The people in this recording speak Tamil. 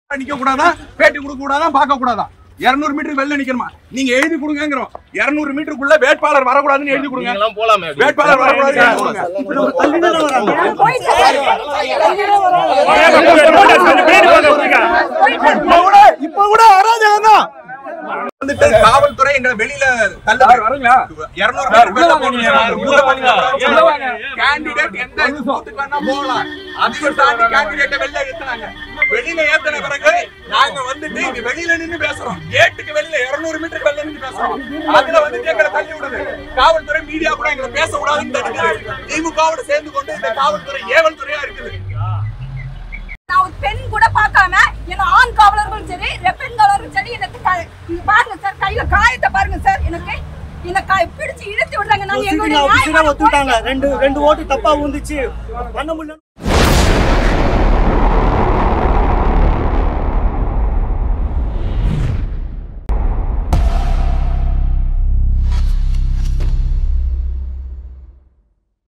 நிக்க கூடாதா பேட்டி கொடுக்க கூடாதா பார்க்க கூடாதா இருநூறு மீட்டருக்கு வெளில நிக்கணுமா நீங்க எழுதி கொடுங்கிறோம் இருநூறு மீட்டருக்குள்ள வேட்பாளர் வரக்கூடாதுன்னு எழுதி கொடுங்க நீங்களாம் போலாமே அப்படி. வேட்பாளர் வரக்கூடாதுன்னு எழுதி கொடுங்க இப்ப கூட இப்ப கூட அராஜகம் தான் வந்துட்டு காவல்துறை எங்களை வெளியில தள்ளுது வருங்களா இருநூறு மீட்டர் வெளில போனீங்க கேண்டிடேட் எந்த பூத்துக்கு வேணா போகலாம் அதையும் தாண்டி கேண்டிடேட்டை வெளில ஏத்துனாங்க வெளியில ஏத்தின பிறகு நாங்க வந்துட்டு இங்க வெளியில நின்னு பேசுறோம் கேட்டுக்கு வெளியில 200 மீட்டர் வெளியில நின்னு பேசுறோம் அதுல வந்துட்டு எங்களை தள்ளி விடுது காவல்துறை மீடியா கூட எங்களை பேச கூடாதுன்னு தடுக்குது திமுகவோட சேர்ந்து கொண்டு இந்த காவல்துறை ஏவல் துறையா இருக்குது நான் ஒரு பெண் கூட பார்க்காம என்ன ஆண் காவலர்களும் சரி பெண் காவலரும் சரி எனக்கு க- இங்க பாருங்க சார் கையில காயத்தை பாருங்க சார் எனக்கு இந்த காய பிடிச்சு இழுத்து விடுறாங்க நாங்க எங்களுடைய ஆபீசரா நியாயமான ஒத்துக்கிட்டாங்க ரெண்டு ரெண்டு ஓட்டு தப்பா வந்துச்சு பண்ண முடியல